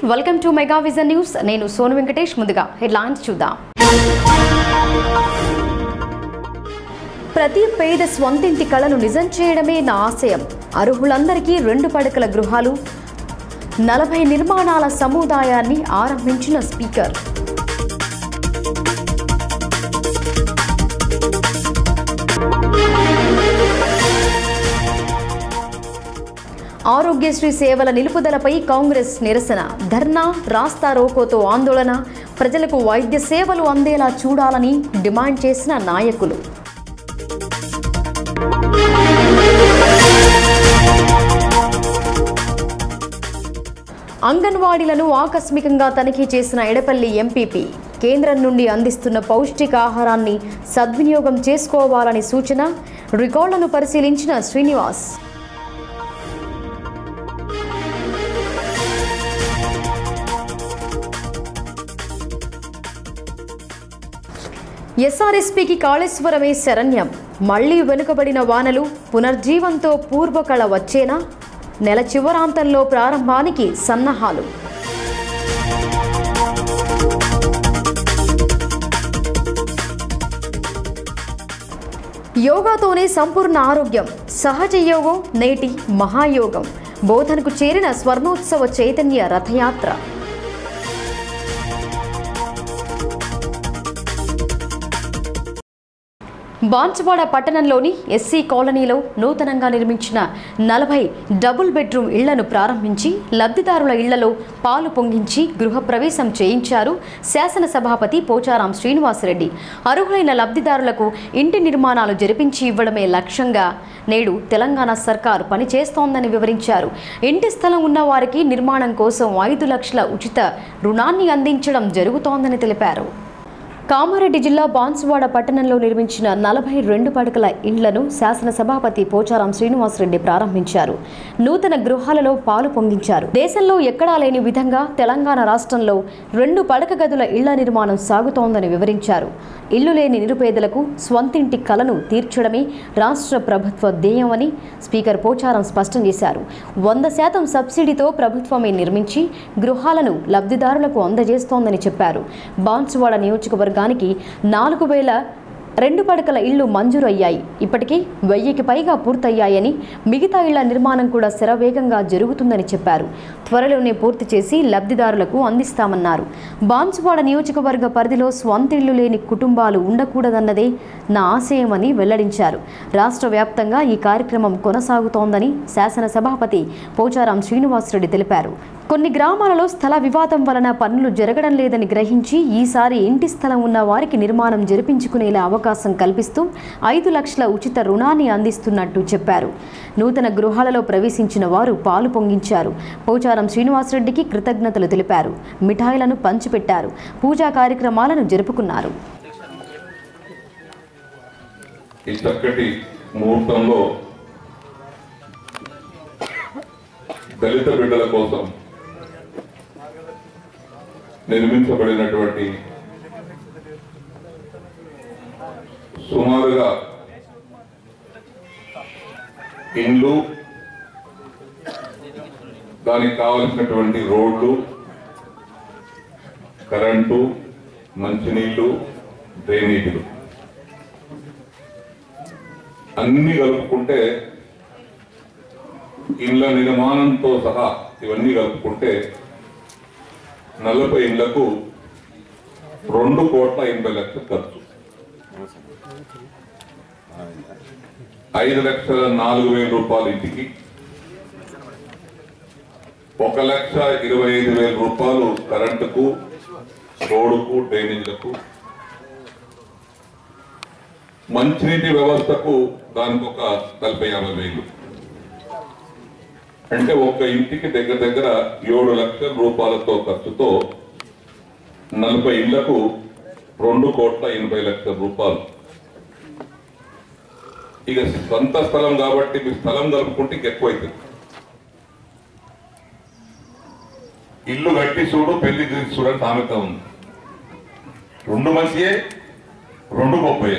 welcome to Mega Vision news నేను సోను వెంకటేష్ ముందుగా headlines చూద్దాం ప్రతి పేద స్వంతింటి కళను నిజం చేయడమే నా ఆశయం అర్హులందరికీ రెండు పడకల గృహాలు నలభై నిర్మాణాల సముదాయాన్ని ఆరంభించిన స్పీకర్ ఆరోగ్యశ్రీ సేవల నిలుపుదలపై కాంగ్రెస్ నిరసన ధర్నా రాస్తా రోకోతో ఆందోళన ప్రజలకు వైద్య సేవలు అందేలా చూడాలని డిమాండ్ చేసిన నాయకులు అంగన్వాడీలను ఆకస్మికంగా తనిఖీ చేసిన ఎడపల్లి ఎంపీపీ కేంద్రం నుండి అందిస్తున్న పౌష్టికాహారాన్ని సద్వినియోగం చేసుకోవాలని సూచన రికార్డులను పరిశీలించిన శ్రీనివాస్ ఎస్ఆర్ఎస్పీకి కాళేశ్వరమే శరణ్యం మళ్లీ వెనుకబడిన వానలు పునర్జీవంతో పూర్వకళ వచ్చేనా నెల చివరాంతంలో ప్రారంభానికి సన్నాహాలు యోగాతోనే సంపూర్ణ ఆరోగ్యం సహజ యోగం నేటి మహాయోగం బోధనకు చేరిన స్వర్ణోత్సవ చైతన్య రథయాత్ర బాన్సువాడ పట్టణంలోని ఎస్సీ కాలనీలో నూతనంగా నిర్మించిన నలభై డబుల్ బెడ్రూమ్ ఇళ్లను ప్రారంభించి లబ్ధిదారుల ఇళ్లలో పాలు పొంగించి గృహప్రవేశం చేయించారు శాసనసభాపతి పోచారాం శ్రీనివాసరెడ్డి అర్హులైన లబ్ధిదారులకు ఇంటి నిర్మాణాలు జరిపించి ఇవ్వడమే లక్ష్యంగా నేడు తెలంగాణ సర్కార్ పనిచేస్తోందని వివరించారు ఇంటి స్థలం ఉన్న వారికి నిర్మాణం కోసం ఐదు లక్షల ఉచిత రుణాన్ని అందించడం జరుగుతోందని తెలిపారు కామారెడ్డి జిల్లా బాన్సువాడ పట్టణంలో నిర్మించిన నలభై రెండు పడకల ఇండ్లను శాసనసభాపతి పోచారం శ్రీనివాసరెడ్డి ప్రారంభించారు నూతన గృహాలలో పాలు పొంగించారు దేశంలో ఎక్కడా లేని విధంగా తెలంగాణ రాష్ట్రంలో రెండు పడక గదుల ఇళ్ల నిర్మాణం సాగుతోందని వివరించారు ఇల్లు లేని నిరుపేదలకు స్వంతింటి కలను తీర్చడమే రాష్ట్ర ప్రభుత్వ ధ్యేయమని స్పీకర్ పోచారం స్పష్టం చేశారు వంద శాతం సబ్సిడీతో ప్రభుత్వమే నిర్మించి గృహాలను లబ్ధిదారులకు అందజేస్తోందని చెప్పారు బాన్సువాడ నియోజకవర్గానికి నాలుగు వేల రెండు పడకల ఇళ్లు మంజూరు అయ్యాయి ఇప్పటికీ వెయ్యికి పైగా పూర్తయ్యాయని మిగతా ఇళ్ల నిర్మాణం కూడా శరవేగంగా జరుగుతుందని చెప్పారు త్వరలోనే పూర్తి చేసి లబ్ధిదారులకు అందిస్తామన్నారు బాన్సువాడ నియోజకవర్గ పరిధిలో స్వంత ఇళ్లు లేని కుటుంబాలు ఉండకూడదన్నదే నా ఆశయమని వెల్లడించారు రాష్ట్ర వ్యాప్తంగా ఈ కార్యక్రమం కొనసాగుతోందని శాసనసభాపతి పోచారం శ్రీనివాసరెడ్డి తెలిపారు కొన్ని గ్రామాలలో స్థల వివాదం వలన పనులు జరగడం లేదని గ్రహించి ఈసారి ఇంటి స్థలం ఉన్న వారికి నిర్మాణం జరిపించుకునేలా అవకాశం కల్పిస్తూ ఐదు లక్షల ఉచిత రుణాన్ని అందిస్తున్నట్టు చెప్పారు నూతన గృహాలలో ప్రవేశించిన వారు పాలు పొంగించారు పోచారం శ్రీనివాసరెడ్డికి కృతజ్ఞతలు తెలిపారు మిఠాయిలను పంచిపెట్టారు పూజా కార్యక్రమాలను జరుపుకున్నారు ఈ చక్కటి ముహూర్తంలో దళిత బిడ్డల కోసం నిర్మించబడినటువంటి సుమారుగా ఇండ్లు దానికి కావలసినటువంటి రోడ్లు కరెంటు మంచినీళ్లు డ్రైనేజీలు అన్ని కలుపుకుంటే ఇళ్ల నిర్మాణంతో సహా ఇవన్నీ కలుపుకుంటే నలభై ఇళ్లకు రెండు కోట్ల ఎనభై లక్షల ఖర్చు ఐదు లక్షల నాలుగు వేల రూపాయలు ఇంటికి ఒక లక్ష ఇరవై ఐదు వేల రూపాయలు కరెంటుకు రోడ్డుకు డ్రైనేజీలకు మంచినీటి వ్యవస్థకు దానికి ఒక నలభై యాభై వేలు అంటే ఒక ఇంటికి దగ్గర దగ్గర ఏడు లక్షల రూపాయలతో ఖర్చుతో నలభై ఇళ్లకు రెండు కోట్ల ఎనభై లక్షల రూపాయలు ఇక సొంత స్థలం కాబట్టి మీ స్థలం కలుపుకుంటే ఇంక ఎక్కువ అవుతుంది ఇల్లు కట్టి చూడు పెళ్లి చేసి చూడని సామెత ఉంది రెండు మంచియే రెండు గొప్పయే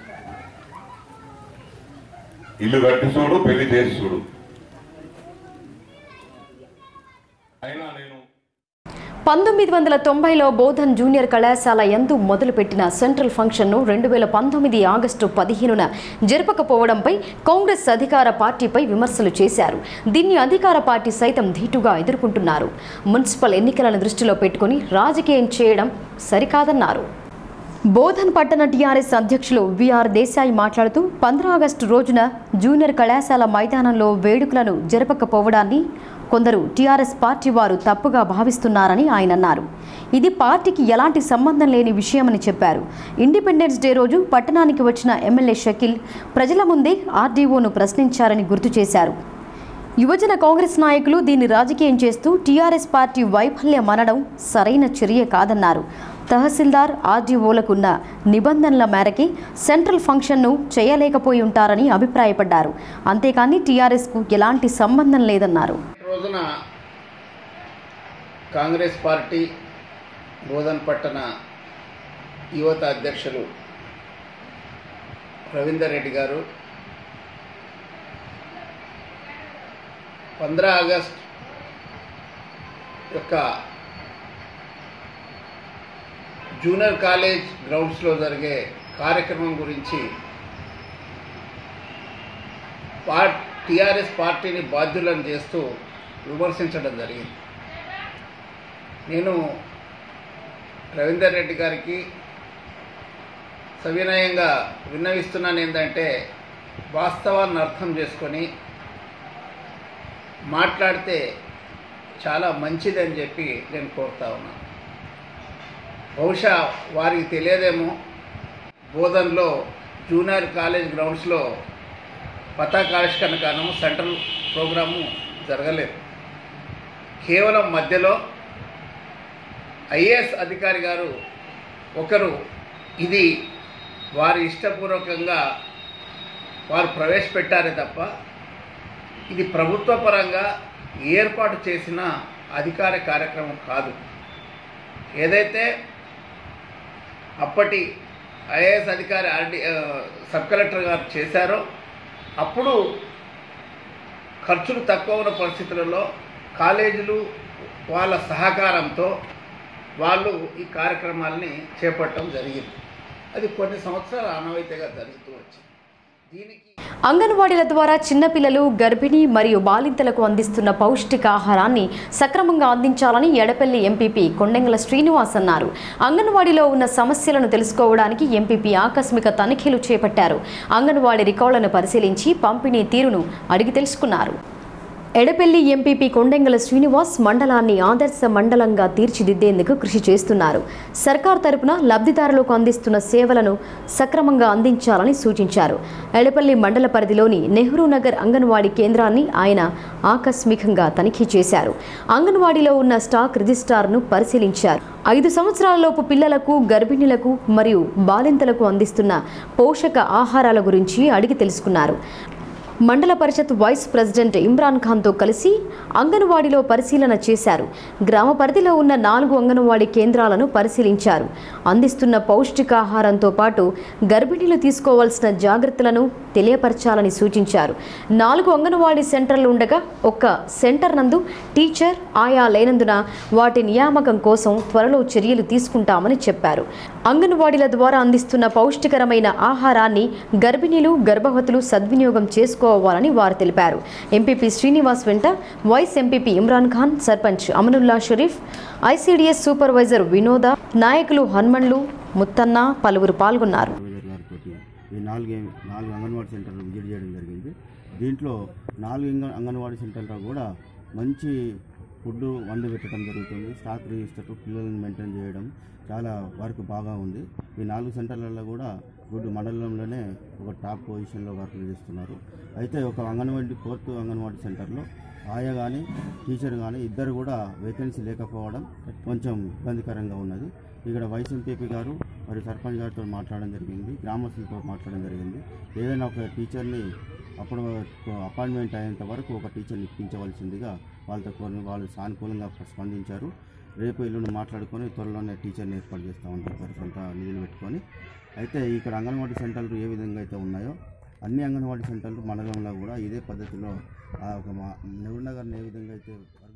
ఇల్లు కట్టి చూడు పెళ్లి చేసి చూడు అయినా నేను పంతొమ్మిది వందల తొంభైలో బోధన్ జూనియర్ కళాశాల ఎందు మొదలుపెట్టిన సెంట్రల్ ఫంక్షన్ను రెండు వేల పంతొమ్మిది ఆగస్టు పదిహేనున జరపకపోవడంపై కాంగ్రెస్ అధికార పార్టీపై విమర్శలు చేశారు దీన్ని అధికార పార్టీ సైతం ధీటుగా ఎదుర్కొంటున్నారు మున్సిపల్ ఎన్నికలను దృష్టిలో పెట్టుకుని రాజకీయం చేయడం సరికాదన్నారు బోధన్ పట్టణ టీఆర్ఎస్ అధ్యక్షులు విఆర్ దేశాయి మాట్లాడుతూ పంద్ర ఆగస్టు రోజున జూనియర్ కళాశాల మైదానంలో వేడుకలను జరపకపోవడాన్ని కొందరు టీఆర్ఎస్ పార్టీ వారు తప్పుగా భావిస్తున్నారని ఆయన అన్నారు ఇది పార్టీకి ఎలాంటి సంబంధం లేని విషయమని చెప్పారు ఇండిపెండెన్స్ డే రోజు పట్టణానికి వచ్చిన ఎమ్మెల్యే షకీల్ ప్రజల ముందే ఆర్డీఓను ప్రశ్నించారని గుర్తు చేశారు యువజన కాంగ్రెస్ నాయకులు దీన్ని రాజకీయం చేస్తూ టీఆర్ఎస్ పార్టీ వైఫల్యం అనడం సరైన చర్య కాదన్నారు తహసీల్దార్ ఆర్డీఓలకున్న నిబంధనల మేరకి సెంట్రల్ ఫంక్షన్ను చేయలేకపోయి ఉంటారని అభిప్రాయపడ్డారు అంతేకాని టీఆర్ఎస్కు ఎలాంటి సంబంధం లేదన్నారు రోజున కాంగ్రెస్ పార్టీ బోధన్ పట్టణ యువత అధ్యక్షులు రవీందర్ రెడ్డి గారు పంద్ర ఆగస్ట్ యొక్క జూనియర్ కాలేజ్ గ్రౌండ్స్లో జరిగే కార్యక్రమం గురించి పార్ టీఆర్ఎస్ పార్టీని బాధ్యులను చేస్తూ విమర్శించడం జరిగింది నేను రవీందర్ రెడ్డి గారికి సవినయంగా విన్నవిస్తున్నాను ఏంటంటే వాస్తవాన్ని అర్థం చేసుకొని మాట్లాడితే చాలా మంచిదని చెప్పి నేను కోరుతా ఉన్నాను బహుశా వారికి తెలియదేమో బోధన్లో జూనియర్ కాలేజ్ గ్రౌండ్స్లో పతాకావిష్కరణ కారణము సెంట్రల్ ప్రోగ్రాము జరగలేదు కేవలం మధ్యలో ఐఏఎస్ అధికారి గారు ఒకరు ఇది వారి ఇష్టపూర్వకంగా వారు ప్రవేశపెట్టారే తప్ప ఇది ప్రభుత్వ పరంగా ఏర్పాటు చేసిన అధికార కార్యక్రమం కాదు ఏదైతే అప్పటి ఐఏఎస్ అధికారి ఆర్డి ఆ, సబ్ కలెక్టర్ గారు చేశారో అప్పుడు ఖర్చులు తక్కువ ఉన్న పరిస్థితులలో కాలేజీలు వాళ్ళ సహకారంతో వాళ్ళు ఈ కార్యక్రమాల్ని చేపట్టడం జరిగింది అది కొన్ని సంవత్సరాలు ఆనవాయితీగా జరుగుతూ వచ్చింది దీనికి అంగన్వాడీల ద్వారా చిన్నపిల్లలు గర్భిణీ మరియు బాలింతలకు అందిస్తున్న పౌష్టికాహారాన్ని సక్రమంగా అందించాలని ఎడపల్లి ఎంపీపీ కొండెంగల శ్రీనివాస్ అన్నారు అంగన్వాడీలో ఉన్న సమస్యలను తెలుసుకోవడానికి ఎంపీపీ ఆకస్మిక తనిఖీలు చేపట్టారు అంగన్వాడీ రికార్డులను పరిశీలించి పంపిణీ తీరును అడిగి తెలుసుకున్నారు ఎడపెల్లి ఎంపీపీ కొండెంగల శ్రీనివాస్ మండలాన్ని ఆదర్శ మండలంగా తీర్చిదిద్దేందుకు కృషి చేస్తున్నారు సర్కార్ తరపున లబ్ధిదారులకు అందిస్తున్న సేవలను సక్రమంగా అందించాలని సూచించారు ఎడపల్లి మండల పరిధిలోని నెహ్రూ నగర్ అంగన్వాడీ కేంద్రాన్ని ఆయన ఆకస్మికంగా తనిఖీ చేశారు అంగన్వాడీలో ఉన్న స్టాక్ రిజిస్ట్రార్ను పరిశీలించారు ఐదు సంవత్సరాలలోపు పిల్లలకు గర్భిణులకు మరియు బాలింతలకు అందిస్తున్న పోషక ఆహారాల గురించి అడిగి తెలుసుకున్నారు మండల పరిషత్ వైస్ ప్రెసిడెంట్ ఇమ్రాన్ ఖాన్తో కలిసి అంగన్వాడీలో పరిశీలన చేశారు గ్రామ పరిధిలో ఉన్న నాలుగు అంగన్వాడీ కేంద్రాలను పరిశీలించారు అందిస్తున్న పౌష్టికాహారంతో పాటు గర్భిణీలు తీసుకోవాల్సిన జాగ్రత్తలను తెలియపరచాలని సూచించారు నాలుగు అంగన్వాడీ సెంటర్లు ఉండగా ఒక్క సెంటర్ నందు టీచర్ ఆయా లేనందున వాటి నియామకం కోసం త్వరలో చర్యలు తీసుకుంటామని చెప్పారు అంగన్వాడీల ద్వారా అందిస్తున్న పౌష్టికరమైన ఆహారాన్ని గర్భిణీలు గర్భవతులు సద్వినియోగం చేసుకోవాలని వారు తెలిపారు ఎంపీపీ శ్రీనివాస్ వెంట vice MPP Imran Khan sarpanch Amanullah Sharif ICDS supervisor Vinoda నాయకులు హన్మన్లు ముత్తన్న పలువురు పాల్గొన్నారు సూపర్వైజర్ గారితో ఈ నాలుగు నాలుగు అంగన్వాడీ సెంటర్లు విజిట్ చేయడం జరిగింది దీంట్లో నాలుగు అంగ- అంగన్వాడీ సెంటర్లో కూడా మంచి ఫుడ్ వండి పెట్టడం జరుగుతుంది స్టాక్ రిజిస్టర్ పిల్లల్ని మెయింటైన్ చేయడం చాలా వర్క్ బాగా ఉంది ఈ నాలుగు సెంటర్లలో కూడా గుడ్ మండలంలోనే ఒక టాప్ పొజిషన్లో వర్క్ చేస్తున్నారు అయితే ఒక అంగన్వాడీ ఫోర్త్ అంగన్వాడీ సెంటర్లో ఆయా కానీ టీచర్ కానీ ఇద్దరు కూడా వేకెన్సీ లేకపోవడం కొంచెం ఇబ్బందికరంగా ఉన్నది ఇక్కడ వైస్ ఎంపీపీ గారు మరియు సర్పంచ్ గారితో మాట్లాడడం జరిగింది గ్రామస్తులతో మాట్లాడడం జరిగింది ఏదైనా ఒక టీచర్ని అప్పుడు అపాయింట్మెంట్ అయ్యేంత వరకు ఒక టీచర్ని ఇప్పించవలసిందిగా వాళ్ళతో కొన్ని వాళ్ళు సానుకూలంగా స్పందించారు రేపు ఎల్లుండి మాట్లాడుకొని త్వరలోనే టీచర్ని ఏర్పాటు చేస్తామని చెప్పారు సొంత నిధులు పెట్టుకొని అయితే ఇక్కడ అంగన్వాడీ సెంటర్లు ఏ విధంగా అయితే ఉన్నాయో అన్ని అంగన్వాడీ సెంటర్లు మండలంలో కూడా ఇదే పద్ధతిలో ఆ ఒక మా నెహ్రూ నగర్ని ఏ విధంగా అయితే వర్క్ చేస్తున్నారు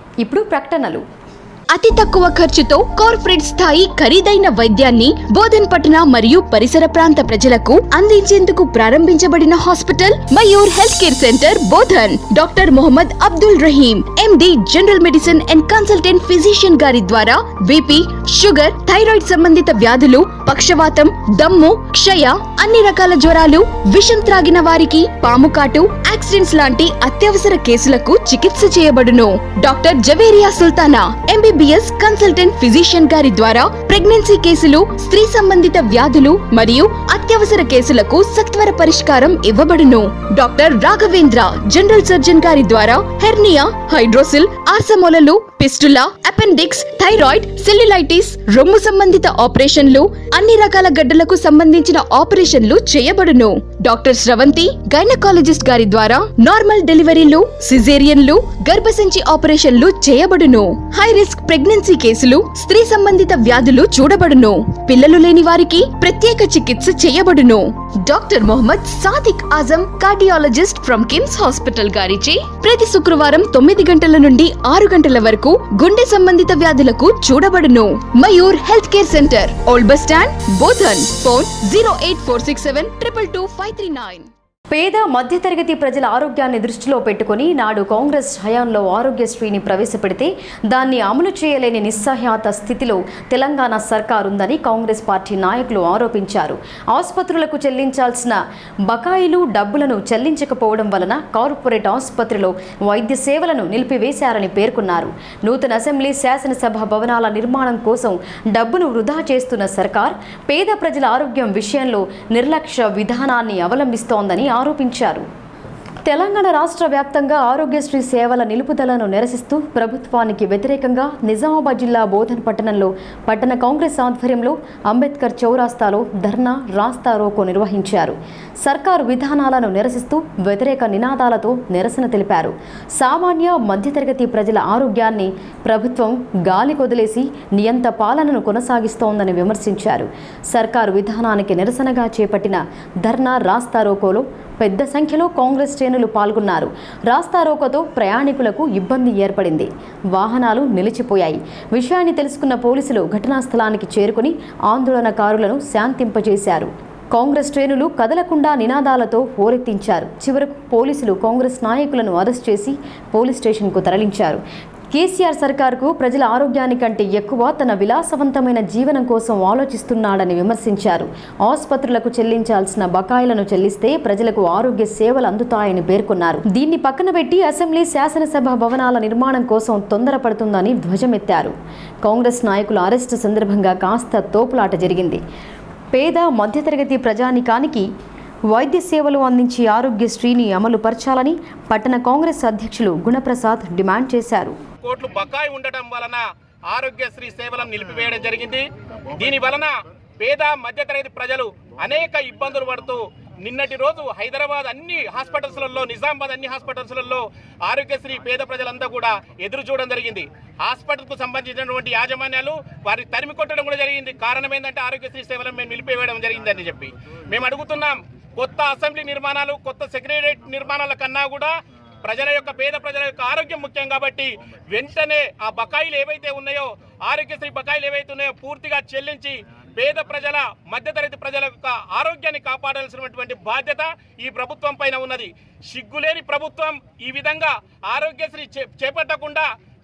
ఇప్పుడు ప్రకటనలు అతి తక్కువ ఖర్చుతో కార్పొరేట్ స్థాయి ఖరీదైన వైద్యాన్ని బోధన్ పట్టణ మరియు పరిసర ప్రాంత ప్రజలకు అందించేందుకు ప్రారంభించబడిన hospital Mayur health care centre Bodhan doctor Mohammed Abdul Rahim MD general medicine and consultant physician గారి ద్వారా బీపీ షుగర్ థైరాయిడ్ సంబంధిత వ్యాధులు పక్షవాతం దమ్ము క్షయ అన్ని రకాల జ్వరాలు విషం త్రాగిన వారికి పాము కాటు యాక్సిడెంట్స్ లాంటి అత్యవసర కేసులకు చికిత్స చేయబడును doctor Javeria Sultana MBBS consultant physician గారి ద్వారా ప్రెగ్నెన్సీ కేసులు స్త్రీ సంబంధిత వ్యాధులు మరియు అత్యవసర కేసులకు సత్వర పరిష్కారం ఇవ్వబడును డాక్టర్ రాఘవేంద్ర జనరల్ సర్జన్ గారి ద్వారా హెర్నియా హైడ్రోసిల్ ఆర్సమోలలు పిస్టులా అపెండిక్స్ థైరాయిడ్ సెల్యులైటిస్ రొమ్ము సంబంధిత ఆపరేషన్లు అన్ని రకాల గడ్డలకు సంబంధించిన ఆపరేషన్లు చేయబడును డాక్టర్ స్రవంతి గైనకాలజిస్ట్ గారి ద్వారా నార్మల్ డెలివరీలు సిజేరియన్లు గర్భసంచి ఆపరేషన్లు చేయబడును హై రిస్క్ ప్రెగ్నెన్సీ కేసులు స్త్రీ సంబంధిత వ్యాధులు చూడబడును పిల్లలు లేని వారికి ప్రత్యేక చికిత్స చేయబడును doctor Mohammed Sadiq Azam cardiologist from KIMS hospital గారిచే ప్రతి శుక్రవారం తొమ్మిది గంటల నుండి ఆరు గంటల వరకు గుండె సంబంధిత వ్యాధులకు చూడబడును Mayur health care centre old bus stand Bodhan phone zero eight four six seven triple two five three nine పేద మధ్యతరగతి ప్రజల ఆరోగ్యాన్ని దృష్టిలో పెట్టుకుని నాడు కాంగ్రెస్ హయాంలో ఆరోగ్యశ్రీని ప్రవేశపెడితే దాన్ని అమలు చేయలేని నిస్సహాయత స్థితిలో తెలంగాణ సర్కార్ ఉందని కాంగ్రెస్ పార్టీ నాయకులు ఆరోపించారు ఆసుపత్రులకు చెల్లించాల్సిన బకాయిలు డబ్బులను చెల్లించకపోవడం వలన కార్పొరేట్ ఆసుపత్రిలో వైద్య సేవలను నిలిపివేశారని పేర్కొన్నారు నూతన అసెంబ్లీ శాసనసభ భవనాల నిర్మాణం కోసం డబ్బును వృధా చేస్తున్న సర్కార్ పేద ప్రజల ఆరోగ్యం విషయంలో నిర్లక్ష్య విధానాన్ని అవలంబిస్తోందని ఆరోపించారు తెలంగాణ రాష్ట్ర వ్యాప్తంగా ఆరోగ్యశ్రీ సేవల నిలుపుదలను నిరసిస్తూ ప్రభుత్వానికి వ్యతిరేకంగా నిజామాబాద్ జిల్లా బోధన్ పట్టణంలో పట్టణ కాంగ్రెస్ ఆధ్వర్యంలో అంబేద్కర్ చౌరాస్తాలో ధర్నా రాస్తా రోకో నిర్వహించారు సర్కారు విధానాలను నిరసిస్తూ వ్యతిరేక నినాదాలతో నిరసన తెలిపారు సామాన్య మధ్యతరగతి ప్రజల ఆరోగ్యాన్ని ప్రభుత్వం గాలి కొదిలేసి నియంత పాలనను కొనసాగిస్తోందని విమర్శించారు సర్కారు విధానానికి నిరసనగా చేపట్టిన ధర్నా రాస్తా రోకోలో పెద్ద సంఖ్యలో కాంగ్రెస్ శ్రేణులు పాల్గొన్నారు రాస్తారోకోతో ప్రయాణికులకు ఇబ్బంది ఏర్పడింది వాహనాలు నిలిచిపోయాయి విషయాన్ని తెలుసుకున్న పోలీసులు ఘటనా స్థలానికి చేరుకుని ఆందోళనకారులను శాంతింపజేశారు కాంగ్రెస్ శ్రేణులు కదలకుండా నినాదాలతో హోరెత్తించారు చివరకు పోలీసులు కాంగ్రెస్ నాయకులను అరెస్ట్ చేసి పోలీస్ స్టేషన్కు తరలించారు కేసీఆర్ సర్కార్కు ప్రజల ఆరోగ్యానికంటే ఎక్కువ తన విలాసవంతమైన జీవనం కోసం ఆలోచిస్తున్నాడని విమర్శించారు ఆసుపత్రులకు చెల్లించాల్సిన బకాయిలను చెల్లిస్తే ప్రజలకు ఆరోగ్య సేవలు అందుతాయని పేర్కొన్నారు దీన్ని పక్కన పెట్టి అసెంబ్లీ శాసనసభ భవనాల నిర్మాణం కోసం తొందరపడుతుందని ధ్వజమెత్తారు కాంగ్రెస్ నాయకుల అరెస్టు సందర్భంగా కాస్త తోపులాట జరిగింది పేద మధ్యతరగతి ప్రజానికానికి వైద్య సేవలు అందించే ఆరోగ్యశ్రీని అమలు పరచాలని పట్టణ కాంగ్రెస్ అధ్యక్షులు గుణప్రసాద్ డిమాండ్ చేశారు కోట్లు బకాయి ఉండటం వలన ఆరోగ్యశ్రీ సేవలను నిలిపివేయడం జరిగింది దీని వలన పేద మధ్యతరగతి ప్రజలు అనేక ఇబ్బందులు పడుతూ నిన్నటి రోజు హైదరాబాద్ అన్ని హాస్పిటల్స్లలో నిజామాబాద్ అన్ని హాస్పిటల్స్లలో ఆరోగ్యశ్రీ పేద ప్రజలంతా కూడా ఎదురు చూడడం జరిగింది హాస్పిటల్కు సంబంధించినటువంటి యాజమాన్యాలు వారి తరిమి కొట్టడం కూడా జరిగింది కారణం ఏంటంటే ఆరోగ్యశ్రీ సేవలను మేము నిలిపివేయడం జరిగిందని చెప్పి మేము అడుగుతున్నాం కొత్త అసెంబ్లీ నిర్మాణాలు కొత్త సెక్రటరియట్ నిర్మాణాల కన్నా కూడా ప్రజల యొక్క పేద ప్రజల యొక్క ఆరోగ్యం ముఖ్యం కాబట్టి వెంటనే ఆ బకాయిలు ఏవైతే ఉన్నాయో ఆరోగ్యశ్రీ బకాయిలు ఏవైతే ఉన్నాయో పూర్తిగా చెల్లించి పేద ప్రజల మధ్యతరగతి ప్రజల యొక్క ఆరోగ్యాన్ని కాపాడాల్సినటువంటి బాధ్యత ఈ ప్రభుత్వం పైన ఉన్నది సిగ్గులేని ప్రభుత్వం ఈ విధంగా ఆరోగ్యశ్రీ చే- చేపట్టకుండా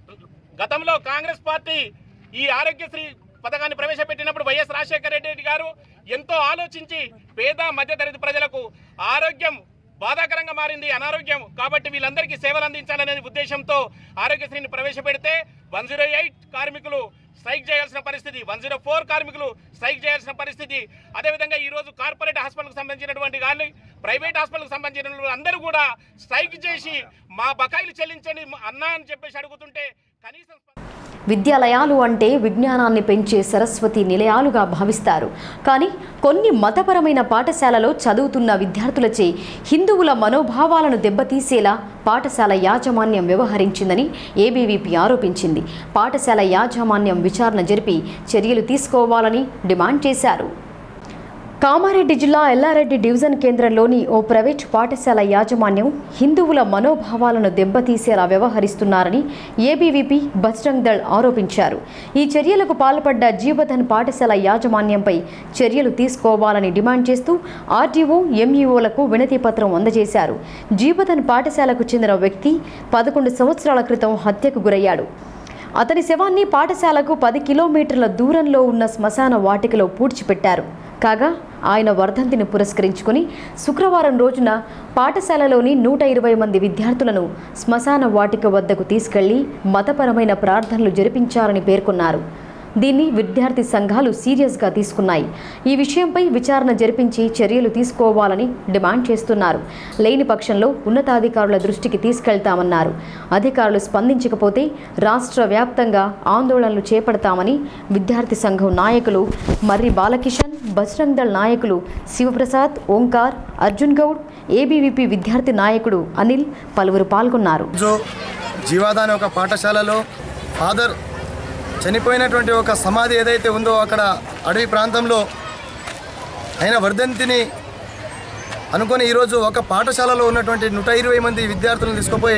గతంలో కాంగ్రెస్ పార్టీ ఈ ఆరోగ్యశ్రీ పథకాన్ని ప్రవేశపెట్టినప్పుడు వైఎస్ రాజశేఖర రెడ్డి గారు ఎంతో ఆలోచించి పేద మధ్యతరగతి ప్రజలకు ఆరోగ్యం బాధాకరంగా మారింది అనారోగ్యం కాబట్టి వీళ్ళందరికీ సేవలు అందించాలనే ఉద్దేశంతో ఆరోగ్యశ్రీని ప్రవేశపెడితే వన్ జీరో ఎయిట్ కార్మికులు స్ట్రైక్ చేయాల్సిన పరిస్థితి వన్ జీరో ఫోర్ కార్మికులు స్ట్రైక్ చేయాల్సిన పరిస్థితి అదేవిధంగా ఈ రోజు కార్పొరేట్ హాస్పిటల్కి సంబంధించినటువంటి కానీ ప్రైవేట్ హాస్పిటల్కి సంబంధించిన అందరూ కూడా స్ట్రైక్ చేసి మా బకాయిలు చెల్లించండి అన్నా అని చెప్పేసి అడుగుతుంటే కనీసం విద్యాలయాలు అంటే విజ్ఞానాన్ని పెంచే సరస్వతి నిలయాలుగా భావిస్తారు కానీ కొన్ని మతపరమైన పాఠశాలలో చదువుతున్న విద్యార్థులచే హిందువుల మనోభావాలను దెబ్బతీసేలా పాఠశాల యాజమాన్యం వ్యవహరించిందని ఏబీవీపీ ఆరోపించింది పాఠశాల యాజమాన్యం విచారణ జరిపి చర్యలు తీసుకోవాలని డిమాండ్ చేశారు కామారెడ్డి జిల్లా ఎల్లారెడ్డి డివిజన్ కేంద్రంలోని ఓ ప్రైవేటు పాఠశాల యాజమాన్యం హిందువుల మనోభావాలను దెబ్బతీసేలా వ్యవహరిస్తున్నారని ఏబీవీపీ బజరంగ్ దళ్ ఆరోపించారు ఈ చర్యలకు పాల్పడ్డ జీవధన్ పాఠశాల యాజమాన్యంపై చర్యలు తీసుకోవాలని డిమాండ్ చేస్తూ ఆర్డీఓ ఎంఈఓలకు వినతి పత్రం అందజేశారు జీవధన్ పాఠశాలకు చెందిన వ్యక్తి పదకొండు సంవత్సరాల క్రితం హత్యకు గురయ్యాడు అతని శవాన్ని పాఠశాలకు పది కిలోమీటర్ల దూరంలో ఉన్న శ్మశాన వాటికలో పూడ్చిపెట్టారు కాగా ఆయన వర్ధంతిని పురస్కరించుకుని శుక్రవారం రోజున పాఠశాలలోని నూట ఇరవై మంది విద్యార్థులను శ్మశాన వాటిక వద్దకు తీసుకెళ్లి మతపరమైన ప్రార్థనలు జరిపించారని పేర్కొన్నారు దీన్ని విద్యార్థి సంఘాలు సీరియస్గా తీసుకున్నాయి ఈ విషయంపై విచారణ జరిపించి చర్యలు తీసుకోవాలని డిమాండ్ చేస్తున్నారు లేని పక్షంలో ఉన్నతాధికారుల దృష్టికి తీసుకెళ్తామన్నారు అధికారులు స్పందించకపోతే రాష్ట్ర వ్యాప్తంగా ఆందోళనలు చేపడతామని విద్యార్థి సంఘం నాయకులు మర్రి బాలకిషన్ బజరంగ్ దళ్ నాయకులు శివప్రసాద్ ఓంకార్ అర్జున్ గౌడ్ ఏబీవీపీ విద్యార్థి నాయకుడు అనిల్ పలువురు పాల్గొన్నారు రోజు జీవాదా అనే ఒక పాఠశాలలో ఫాదర్ చనిపోయినటువంటి ఒక సమాధి ఏదైతే ఉందో అక్కడ అడవి ప్రాంతంలో ఆయన వర్ధంతిని అనుకొని ఈరోజు ఒక పాఠశాలలో ఉన్నటువంటి నూట ఇరవై మంది విద్యార్థులను తీసుకుపోయి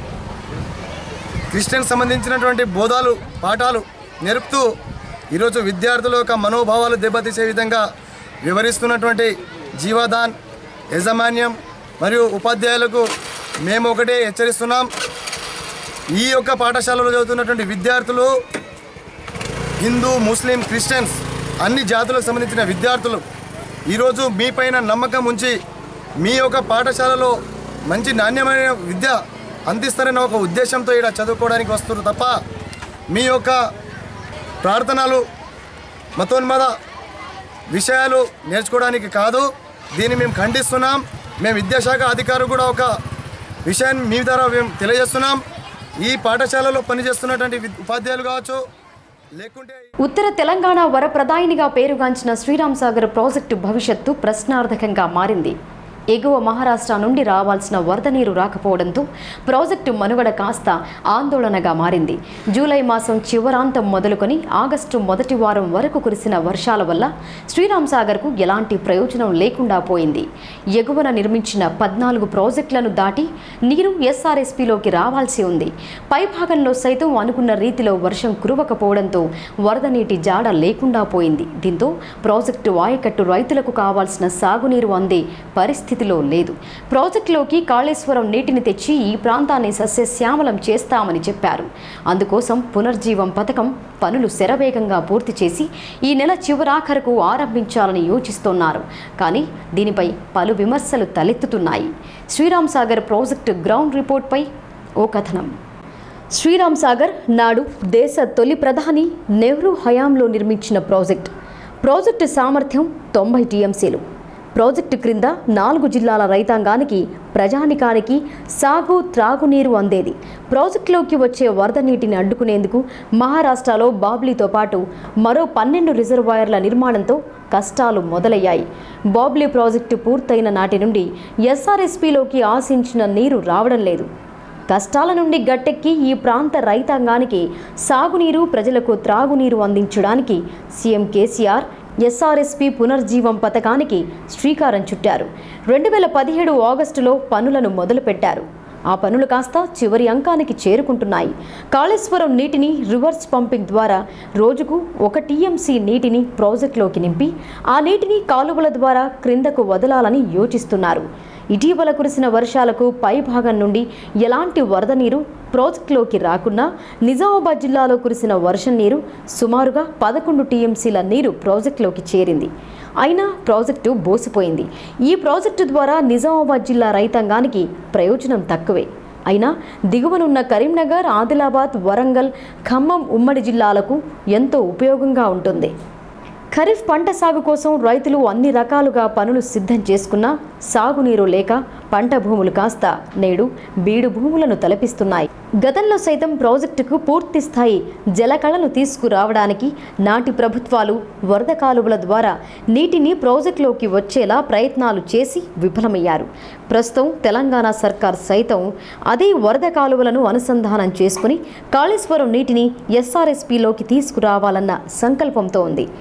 క్రిస్టియన్ సంబంధించినటువంటి బోధాలు పాఠాలు నేర్పుతూ ఈరోజు విద్యార్థుల యొక్క మనోభావాలు దెబ్బతీసే విధంగా వివరిస్తున్నటువంటి జీవాదాన్ యాజమాన్యం మరియు ఉపాధ్యాయులకు మేము ఒకటే హెచ్చరిస్తున్నాం ఈ యొక్క పాఠశాలలో చదువుతున్నటువంటి విద్యార్థులు హిందూ ముస్లిం క్రిస్టియన్స్ అన్ని జాతులకు సంబంధించిన విద్యార్థులు ఈరోజు మీ పైన నమ్మకం ఉంచి మీ యొక్క పాఠశాలలో మంచి నాణ్యమైన విద్య అందిస్తారన్న ఒక ఉద్దేశంతో ఇక్కడ చదువుకోవడానికి వస్తారు తప్ప మీ యొక్క ప్రార్థనలు మతోన్మద విషయాలు నేర్చుకోవడానికి కాదు దీన్ని మేము ఖండిస్తున్నాం మేము విద్యాశాఖ అధికారులు కూడా ఒక విషయాన్ని మీ ద్వారా మేము తెలియజేస్తున్నాం ఈ పాఠశాలలో పనిచేస్తున్నటువంటి విద్- ఉపాధ్యాయులు కావచ్చు లేకుంటే ఉత్తర తెలంగాణ వరప్రదాయినిగా పేరుగాంచిన శ్రీరామ్ సాగర్ ప్రాజెక్టు భవిష్యత్తు ప్రశ్నార్థకంగా మారింది ఎగువ మహారాష్ట్ర నుండి రావాల్సిన వరద నీరు రాకపోవడంతో ప్రాజెక్టు మనుగడ కాస్త ఆందోళనగా మారింది జూలై మాసం చివరాంతం మొదలుకొని ఆగస్టు మొదటి వారం వరకు కురిసిన వర్షాల వల్ల శ్రీరామ్ సాగర్కు ఎలాంటి ప్రయోజనం లేకుండా పోయింది ఎగువన నిర్మించిన పద్నాలుగు ప్రాజెక్టులను దాటి నీరు ఎస్ఆర్ఎస్పీలోకి రావాల్సి ఉంది పైభాగంలో సైతం అనుకున్న రీతిలో వర్షం కురవకపోవడంతో వరద నీటి జాడ లేకుండా పోయింది దీంతో ప్రాజెక్టు ఆయకట్టు రైతులకు కావాల్సిన సాగునీరు అందే పరిస్థితిలో లేదు ప్రాజెక్టులోకి కాళేశ్వరం నీటిని తెచ్చి ఈ ప్రాంతాన్ని సస్యశ్యామలం చేస్తామని చెప్పారు అందుకోసం పునర్జీవం పథకం పనులు శరవేగంగా పూర్తి చేసి ఈ నెల చివరాఖరకు ఆరంభించాలని యోచిస్తున్నారు కానీ దీనిపై పలు విమర్శలు తలెత్తుతున్నాయి శ్రీరామ్ సాగర్ ప్రాజెక్టు గ్రౌండ్ రిపోర్ట్పై ఓ కథనం శ్రీరామ్ సాగర్ నాడు దేశ తొలి ప్రధాని నెహ్రూ హయాంలో నిర్మించిన ప్రాజెక్ట్ ప్రాజెక్టు సామర్థ్యం తొంభై టీఎంసీలు ప్రాజెక్టు క్రింద నాలుగు జిల్లాల రైతాంగానికి ప్రజానికానికి సాగు త్రాగునీరు అందేది ప్రాజెక్టులోకి వచ్చే వరద నీటిని అడ్డుకునేందుకు మహారాష్ట్రలో బాబ్లీతో పాటు మరో పన్నెండు రిజర్వాయర్ల నిర్మాణంతో కష్టాలు మొదలయ్యాయి బాబ్లీ ప్రాజెక్టు పూర్తయిన నాటి నుండి ఎస్ఆర్ఎస్పీలోకి ఆశించిన నీరు రావడం లేదు కష్టాల నుండి గట్టెక్కి ఈ ప్రాంత రైతాంగానికి సాగునీరు ప్రజలకు త్రాగునీరు అందించడానికి సీఎం కేసీఆర్ ఎస్ఆర్ఎస్పీ పునర్జీవం పథకానికి శ్రీకారం చుట్టారు రెండు వేల పదిహేడు ఆగస్టులో పనులను మొదలుపెట్టారు ఆ పనులు కాస్త చివరి అంకానికి చేరుకుంటున్నాయి కాళేశ్వరం నీటిని రివర్స్ పంపింగ్ ద్వారా రోజుకు ఒక టీఎంసీ నీటిని ప్రాజెక్టులోకి నింపి ఆ నీటిని కాలువల ద్వారా క్రిందకు వదలాలని యోచిస్తున్నారు ఇటీవల కురిసిన వర్షాలకు పైభాగం నుండి ఎలాంటి వరద నీరు ప్రాజెక్టులోకి రాకున్నా నిజామాబాద్ జిల్లాలో కురిసిన వర్షం నీరు సుమారుగా పదకొండు టీఎంసీల నీరు ప్రాజెక్టులోకి చేరింది అయినా ప్రాజెక్టు బోసిపోయింది ఈ ప్రాజెక్టు ద్వారా నిజామాబాద్ జిల్లా రైతాంగానికి ప్రయోజనం తక్కువే అయినా దిగువనున్న కరీంనగర్ ఆదిలాబాద్ వరంగల్ ఖమ్మం ఉమ్మడి జిల్లాలకు ఎంతో ఉపయోగంగా ఉంటుంది ఖరీఫ్ పంట సాగు కోసం రైతులు అన్ని రకాలుగా పనులు సిద్ధం చేసుకున్నా సాగునీరు లేక పంట భూములు కాస్త నేడు బీడు భూములను తలపిస్తున్నాయి గతంలో సైతం ప్రాజెక్టుకు పూర్తి స్థాయి జలకళను తీసుకురావడానికి నాటి ప్రభుత్వాలు వరద కాలువల ద్వారా నీటిని ప్రాజెక్టులోకి వచ్చేలా ప్రయత్నాలు చేసి విఫలమయ్యారు ప్రస్తుతం తెలంగాణ సర్కార్ సైతం అదే వరద కాలువలను అనుసంధానం చేసుకుని కాళేశ్వరం నీటిని ఎస్ఆర్ఎస్పీలోకి తీసుకురావాలన్న సంకల్పంతో ఉంది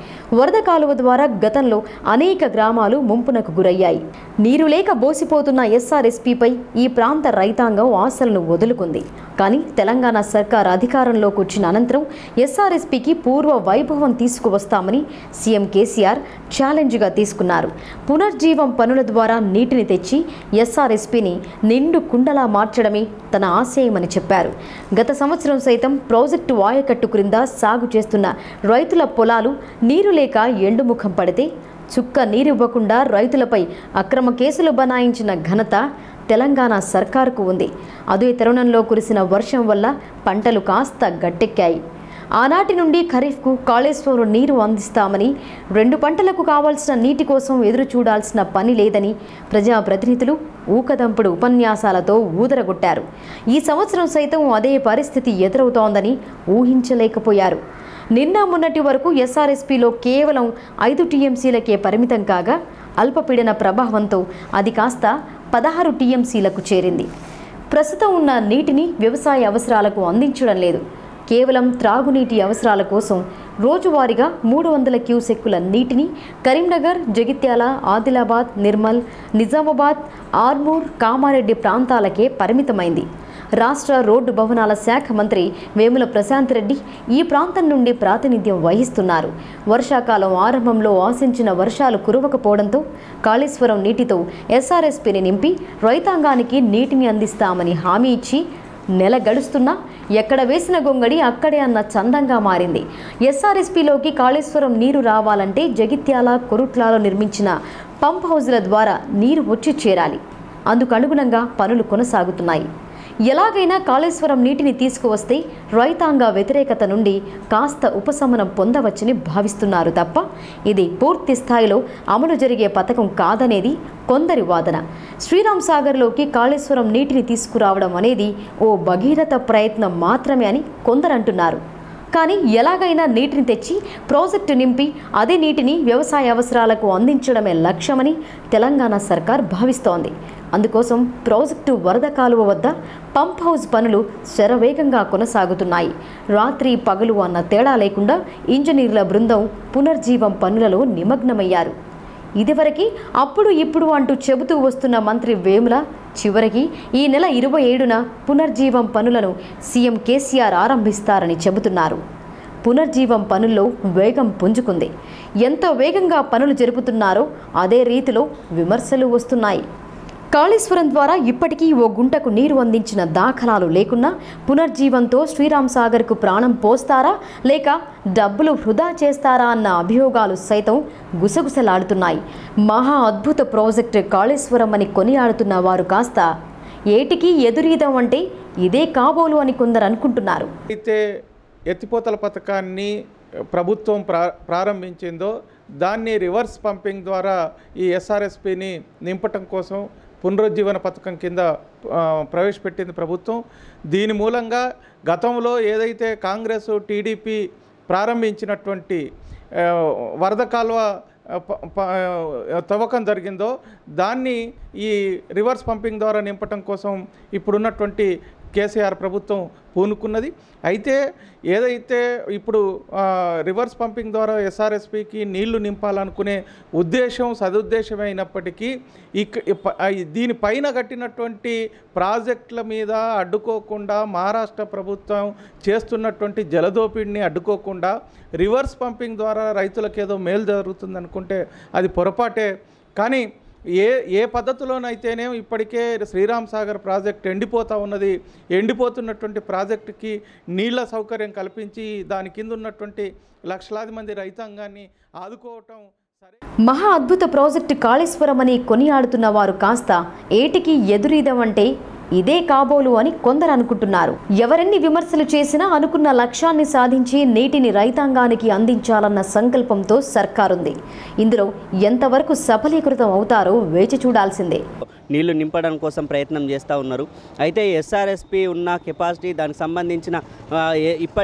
వరద కాలువ ద్వారా గతంలో అనేక గ్రామాలు ముంపునకు గురయ్యాయి నీరు లేక బోసిపోతున్న ఎస్ఆర్ఎస్పీపై ఈ ప్రాంత రైతాంగం ఆశలను వదులుకుంది కానీ తెలంగాణ సర్కార్ అధికారంలోకి వచ్చిన అనంతరం ఎస్ఆర్ఎస్పీకి పూర్వ వైభవం తీసుకువస్తామని సీఎం కేసీఆర్ ఛాలెంజ్గా తీసుకున్నారు పునర్జీవం పనుల ద్వారా నీటిని తెచ్చి ఎస్ఆర్ఎస్పీని నిండు కుండలా మార్చడమే తన ఆశయమని చెప్పారు గత సంవత్సరం సైతం ప్రాజెక్టు వాయకట్టు క్రింద సాగు చేస్తున్న రైతుల పొలాలు నీరు లేక ఎండుముఖం పడితే చుక్క నీరివ్వకుండా రైతులపై అక్రమ కేసులు బనాయించిన ఘనత తెలంగాణ సర్కారుకు ఉంది అదే తరుణంలో కురిసిన వర్షం వల్ల పంటలు కాస్త గట్టెక్కాయి ఆనాటి నుండి ఖరీఫ్కు కాళేశ్వరం నీరు అందిస్తామని రెండు పంటలకు కావాల్సిన నీటి కోసం ఎదురు చూడాల్సిన పని లేదని ప్రజాప్రతినిధులు ఊకదంపుడు ఉపన్యాసాలతో ఊదరగొట్టారు ఈ సంవత్సరం సైతం అదే పరిస్థితి ఎదురవుతోందని ఊహించలేకపోయారు నిన్న మొన్నటి వరకు ఎస్ఆర్ఎస్పీలో కేవలం ఐదు టీఎంసీలకే పరిమితం కాగా అల్పపీడన ప్రభావంతో అది కాస్త పదహారు టీఎంసీలకు చేరింది ప్రస్తుతం ఉన్న నీటిని వ్యవసాయ అవసరాలకు అందించడం లేదు కేవలం త్రాగునీటి అవసరాల కోసం రోజువారీగా మూడు వందల క్యూసెక్కుల నీటిని కరీంనగర్ జగిత్యాల ఆదిలాబాద్ నిర్మల్ నిజామాబాద్ ఆర్మూర్ కామారెడ్డి ప్రాంతాలకే పరిమితమైంది రాష్ట్ర రోడ్డు భవనాల శాఖ మంత్రి వేముల ప్రశాంత్ రెడ్డి ఈ ప్రాంతం నుండి ప్రాతినిధ్యం వహిస్తున్నారు వర్షాకాలం ఆరంభంలో ఆశించిన వర్షాలు కురవకపోవడంతో కాళేశ్వరం నీటితో ఎస్ఆర్ఎస్పీని నింపి రైతాంగానికి నీటిని అందిస్తామని హామీ ఇచ్చి నెల గడుస్తున్నా ఎక్కడ వేసిన గొంగడి అక్కడే అన్న చందంగా మారింది ఎస్ఆర్ఎస్పీలోకి కాళేశ్వరం నీరు రావాలంటే జగిత్యాల కొరుట్లాలో నిర్మించిన పంప్ హౌజుల ద్వారా నీరు వచ్చి చేరాలి అందుకు అనుగుణంగా పనులు కొనసాగుతున్నాయి ఎలాగైనా కాళేశ్వరం నీటిని తీసుకువస్తే రైతాంగ వ్యతిరేకత నుండి కాస్త ఉపశమనం పొందవచ్చని భావిస్తున్నారు తప్ప ఇది పూర్తి స్థాయిలో అమలు జరిగే పథకం కాదనేది కొందరి వాదన శ్రీరామ్ సాగర్లోకి కాళేశ్వరం నీటిని తీసుకురావడం అనేది ఓ భగీరథ ప్రయత్నం మాత్రమే అని కొందరు అంటున్నారు కానీ ఎలాగైనా నీటిని తెచ్చి ప్రాజెక్టు నింపి అదే నీటిని వ్యవసాయ అవసరాలకు అందించడమే లక్ష్యమని తెలంగాణ సర్కార్ భావిస్తోంది అందుకోసం ప్రాజెక్టు వరద కాలువ వద్ద పంప్ హౌస్ పనులు శరవేగంగా కొనసాగుతున్నాయి రాత్రి పగలు అన్న తేడా లేకుండా ఇంజనీర్ల బృందం పునర్జీవం పనులలో నిమగ్నమయ్యారు ఇదివరకి అప్పుడు ఇప్పుడు అంటూ చెబుతూ వస్తున్న మంత్రి వేముల చివరికి ఈ నెల ఇరవై ఏడున పునర్జీవం పనులను సీఎం కేసీఆర్ ఆరంభిస్తారని చెబుతున్నారు పునర్జీవం పనుల్లో వేగం పుంజుకుంది ఎంతో వేగంగా పనులు జరుపుతున్నారో అదే రీతిలో విమర్శలు వస్తున్నాయి కాళేశ్వరం ద్వారా ఇప్పటికీ ఓ గుంటకు నీరు అందించిన దాఖలాలు లేకున్నా పునర్జీవంతో శ్రీరామ్ సాగర్కు ప్రాణం పోస్తారా లేక డబ్బులు వృధా చేస్తారా అన్న అభియోగాలు సైతం గుసగుసలాడుతున్నాయి మహా అద్భుత ప్రాజెక్టు కాళేశ్వరం అని కొనియాడుతున్న వారు కాస్త ఏటికి ఎదురీదం అంటే ఇదే కాబోలు అని కొందరు అనుకుంటున్నారు అయితే ఎత్తిపోతల పథకాన్ని ప్రభుత్వం ప్రా ప్రారంభించిందో దాన్ని రివర్స్ పంపింగ్ ద్వారా ఈ ఎస్ఆర్ఎస్పిని నింపటం కోసం పునరుజ్జీవన పథకం కింద ఆ, ప్రవేశపెట్టింది ప్రభుత్వం దీని మూలంగా గతంలో ఏదైతే కాంగ్రెస్ టీడీపీ ప్రారంభించినటువంటి ఆ, వరద కాలువ ఆ, ప- ప- ఆ, తవ్వకం జరిగిందో దాన్ని ఈ రివర్స్ పంపింగ్ ద్వారా నింపటం కోసం ఇప్పుడున్నటువంటి కేసీఆర్ ప్రభుత్వం పూనుకున్నది అయితే ఏదైతే ఇప్పుడు ఆ, రివర్స్ పంపింగ్ ద్వారా ఎస్ఆర్ఎస్పికి నీళ్లు నింపాలనుకునే ఉద్దేశం సదుద్దేశం అయినప్పటికీ ఇక ఇప్ప- ఆ, దీనిపైన కట్టినటువంటి ప్రాజెక్టుల మీద అడ్డుకోకుండా మహారాష్ట్ర ప్రభుత్వం చేస్తున్నటువంటి జలదోపిడిని అడ్డుకోకుండా రివర్స్ పంపింగ్ ద్వారా రైతులకు ఏదో మేలు జరుగుతుంది అనుకుంటే అది పొరపాటే కానీ ఏ ఏ పద్ధతిలోనైతేనే ఇప్పటికే శ్రీరామ్ సాగర్ ప్రాజెక్ట్ ఎండిపోతూ ఉన్నది ఎండిపోతున్నటువంటి ప్రాజెక్టుకి నీళ్ల సౌకర్యం కల్పించి దాని కింద ఉన్నటువంటి లక్షలాది మంది రైతాంగాన్ని ఆదుకోవటం సరే మహా అద్భుత ప్రాజెక్టు కాళేశ్వరం అని కొనియాడుతున్న వారు కాస్త ఏటికి ఎదురీదమంటే ఇదే కాబోలు అని కొందరు అనుకుంటున్నారు ఎవరెన్ని విమర్శలు చేసినా అనుకున్న లక్ష్యాన్ని సాధించి నీటిని రైతాంగానికి అందించాలన్న సంకల్పంతో సర్కారుంది ఇందులో ఎంతవరకు సఫలీకృతం అవుతారో వేచి చూడాల్సిందే నీళ్లు నింపడం కోసం ప్రయత్నం చేస్తూ ఉన్నారు అయితే ఎస్ఆర్ఎస్పి ఉన్న కెపాసిటీ దానికి సంబంధించిన ఆ, ఏ- ఇప్పటికీ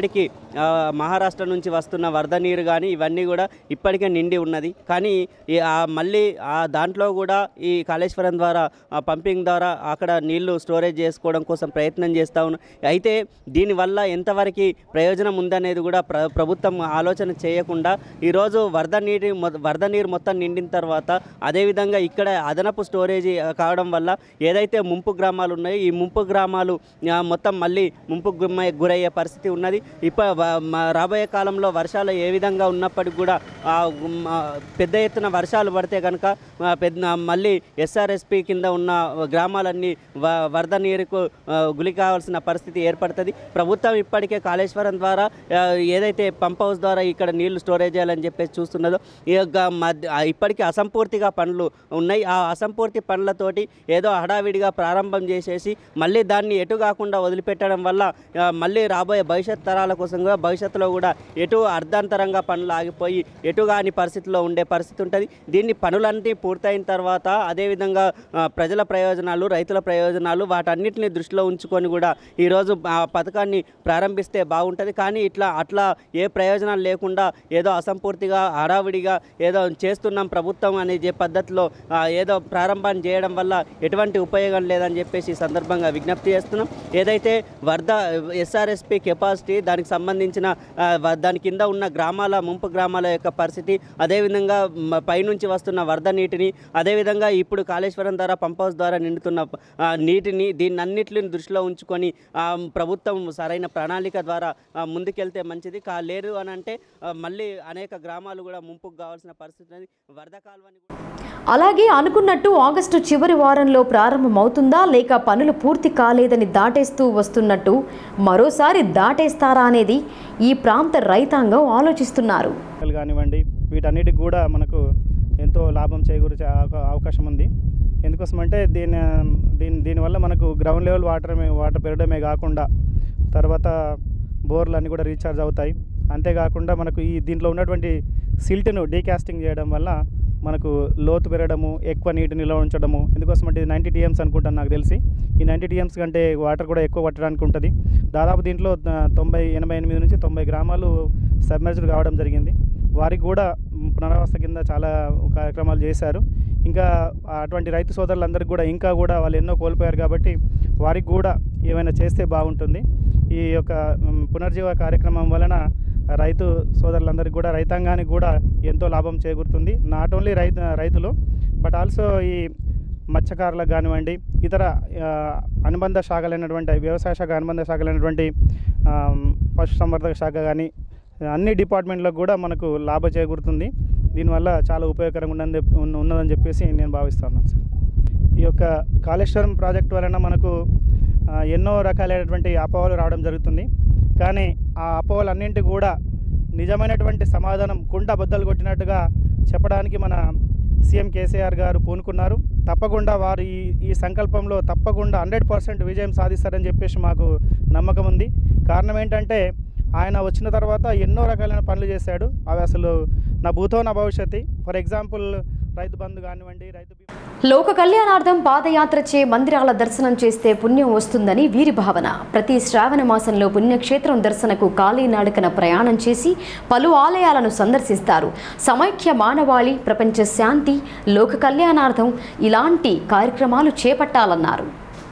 ఆ, మహారాష్ట్ర నుంచి వస్తున్న వరద నీరు కానీ ఇవన్నీ కూడా ఇప్పటికే నిండి ఉన్నది కానీ ఈ ఆ మళ్ళీ ఆ దాంట్లో కూడా ఈ కాళేశ్వరం ద్వారా ఆ పంపింగ్ ద్వారా అక్కడ నీళ్లు స్టోరేజ్ చేసుకోవడం కోసం ప్రయత్నం చేస్తూ ఉన్నాం అయితే దీనివల్ల ఎంతవరకు ప్రయోజనం ఉందనేది కూడా ప్ర ప్రభుత్వం ఆలోచన చేయకుండా ఈరోజు వరద నీటి మొ- వరద నీరు మొత్తం నిండిన తర్వాత అదేవిధంగా ఇక్కడ అదనపు స్టోరేజీ ఆ, కావడం వల్ల ఏదైతే ముంపు గ్రామాలు ఉన్నాయో ఈ ముంపు గ్రామాలు ఆ, మొత్తం మళ్ళీ ముంపు గుమ్మ- గురయ్యే పరిస్థితి ఉన్నది ఇప్ప వ- మ- రాబోయే కాలంలో వర్షాలు ఏ విధంగా ఉన్నప్పటికీ కూడా ఆ, ఉమ్, ఆ, పెద్ద ఎత్తున వర్షాలు పడితే కనుక ఆ, పెద్ద మళ్ళీ ఎస్ఆర్ఎస్పి కింద ఉన్న గ్రామాలన్నీ వ- వరద నీరుకు ఆ, గురి కావాల్సిన పరిస్థితి ఏర్పడుతుంది ప్రభుత్వం ఇప్పటికే కాళేశ్వరం ద్వారా ఆ, ఏదైతే పంప్ హౌస్ ద్వారా ఇక్కడ నీళ్లు స్టోరేజ్ చేయాలని చెప్పేసి చూస్తున్నదో ఈ యొక్క మధ్య ఆ, ఇప్పటికీ అసంపూర్తిగా పనులు ఉన్నాయి ఆ అసంపూర్తి పనులతోటి ఏదో హడావిడిగా ప్రారంభం చేసేసి మళ్ళీ దాన్ని ఎటు కాకుండా వదిలిపెట్టడం వల్ల ఆ, మళ్ళీ రాబోయే భవిష్యత్ తరాల కోసం కూడా భవిష్యత్తులో కూడా ఎటు అర్ధాంతరంగా పనులు ఆగిపోయి ఎటు కాని పరిస్థితిలో ఉండే పరిస్థితి ఉంటుంది దీన్ని పనులన్నీ పూర్తయిన తర్వాత అదేవిధంగా ఆ, ప్రజల ప్రయోజనాలు రైతుల ప్రయోజనాలు వాటన్నిటిని దృష్టిలో ఉంచుకొని కూడా ఈరోజు ఆ పథకాన్ని ప్రారంభిస్తే బాగుంటుంది కానీ ఇట్లా అట్లా ఏ ప్రయోజనాలు లేకుండా ఏదో అసంపూర్తిగా హడావిడిగా ఏదో చేస్తున్నాం ప్రభుత్వం అనే जे పద్ధతిలో ఆ, ఏదో ప్రారంభాన్ని చేయడం వల్ల ఎటువంటి ఉపయోగం లేదని చెప్పేసి ఈ సందర్భంగా విజ్ఞప్తి చేస్తున్నాం ఏదైతే వరద ఎస్ఆర్ఎస్పి కెపాసిటీ దానికి సంబంధించిన ఆ, వ- దాని కింద ఉన్న గ్రామాల ముంపు గ్రామాల యొక్క పరిస్థితి అదేవిధంగా మ- పైనుంచి వస్తున్న వరద నీటిని అదేవిధంగా ఇప్పుడు కాళేశ్వరం ద్వారా పంప్ హౌస్ ద్వారా నిండుతున్న ఆ, నీటిని దీన్ని అన్నిటిని దృష్టిలో ఉంచుకొని ఆ, ప్రభుత్వం సరైన ప్రణాళిక ద్వారా ఆ, ముందుకెళ్తే మంచిది కా లేదు అని అంటే ఆ, మళ్ళీ అనేక గ్రామాలు కూడా ముంపుకు కావాల్సిన పరిస్థితి ఉంది వరద కాలువని కూడా అలాగే అనుకున్నట్టు ఆగస్టు చివరి వారంలో ప్రారంభమవుతుందా లేక పనులు పూర్తి కాలేదని దాటేస్తూ వస్తున్నట్టు మరోసారి దాటేస్తారా అనేది ఈ ప్రాంత రైతాంగం ఆలోచిస్తున్నారు పంటలు కానివ్వండి వీటన్నిటికి కూడా మనకు ఎంతో లాభం చేకూర్చే అవకా- అవకాశం ఉంది ఎందుకోసం అంటే దీని దీని దీనివల్ల మనకు గ్రౌండ్ లెవెల్ వాటర్ వాటర్ పెరగడమే కాకుండా తర్వాత బోర్లు అన్నీ కూడా రీఛార్జ్ అవుతాయి అంతేకాకుండా మనకు ఈ దీంట్లో ఉన్నటువంటి సిల్ట్ను డీకాస్టింగ్ చేయడం వల్ల మనకు లోతు పెరగడము ఎక్కువ నీటి నిల్వ ఉంచడము ఎందుకోసం అంటే ఇది నైంటీ టీఎమ్స్ అనుకుంటాను నాకు తెలిసి ఈ నైంటీ టీఎమ్స్ కంటే వాటర్ కూడా ఎక్కువ పట్టడానికి ఉంటుంది దాదాపు దీంట్లో ఆ, తొంభై ఎనభై ఎనిమిది నుంచి తొంభై గ్రామాలు సబ్మెర్జ్డ్ కావడం జరిగింది వారికి కూడా మ్, పునరావాస కింద చాలా కార్యక్రమాలు చేశారు ఇంకా అటువంటి రైతు సోదరులందరికీ కూడా ఇంకా కూడా వాళ్ళు ఎన్నో కోల్పోయారు కాబట్టి వారికి కూడా ఏమైనా చేస్తే బాగుంటుంది ఈ యొక్క మ్, పునర్జీవ కార్యక్రమం వలన రైతు సోదరులందరికీ కూడా రైతాంగానికి కూడా ఎంతో లాభం చేకూరుతుంది నాట్ ఓన్లీ రైతు రైతులు బట్ ఆల్సో ఈ మత్స్యకారులకు కానివ్వండి ఇతర ఆ, అనుబంధ శాఖలైనటువంటి వ్యవసాయ శాఖ అనుబంధ శాఖలైనటువంటి ఆ, పశుసంవర్ధక శాఖ కానీ అన్ని డిపార్ట్మెంట్లకు కూడా మనకు లాభ చేకూరుతుంది దీనివల్ల చాలా ఉపయోగకరంగా ఉన్నదని చెప్పి- ఉన్న- ఉన్నదని చెప్పేసి నేను భావిస్తున్నాను సార్ ఈ యొక్క కాళేశ్వరం ప్రాజెక్ట్ వలన మనకు ఆ, ఎన్నో రకాలైనటువంటి అపోహలు రావడం జరుగుతుంది కానీ ఆ అపోహలన్నింటి కూడా నిజమైనటువంటి సమాధానం కుంట బద్దలు కొట్టినట్టుగా చెప్పడానికి మన సీఎం కేసీఆర్ గారు పూనుకున్నారు తప్పకుండా వారు ఈ ఈ సంకల్పంలో తప్పకుండా హండ్రెడ్ పర్సెంట్ విజయం సాధిస్తారని చెప్పేసి మాకు నమ్మకం ఉంది కారణం ఏంటంటే ఆయన వచ్చిన తర్వాత ఎన్నో రకాలైన పనులు చేశాడు అవి అసలు నా భూతో నా భవిష్యత్తు ఫర్ ఎగ్జాంపుల్ రైతు బంధు కానివ్వండి రైతు బీమా లోక కళ్యాణార్థం పాదయాత్ర చే మందిరాల దర్శనం చేస్తే పుణ్యం వస్తుందని వీరి భావన ప్రతి శ్రావణ మాసంలో పుణ్యక్షేత్రం దర్శనకు కాళీనాడకన ప్రయాణం చేసి పలు ఆలయాలను సందర్శిస్తారు సమైక్య మానవాళి ప్రపంచ శాంతి లోక కళ్యాణార్థం ఇలాంటి కార్యక్రమాలు చేపట్టాలన్నారు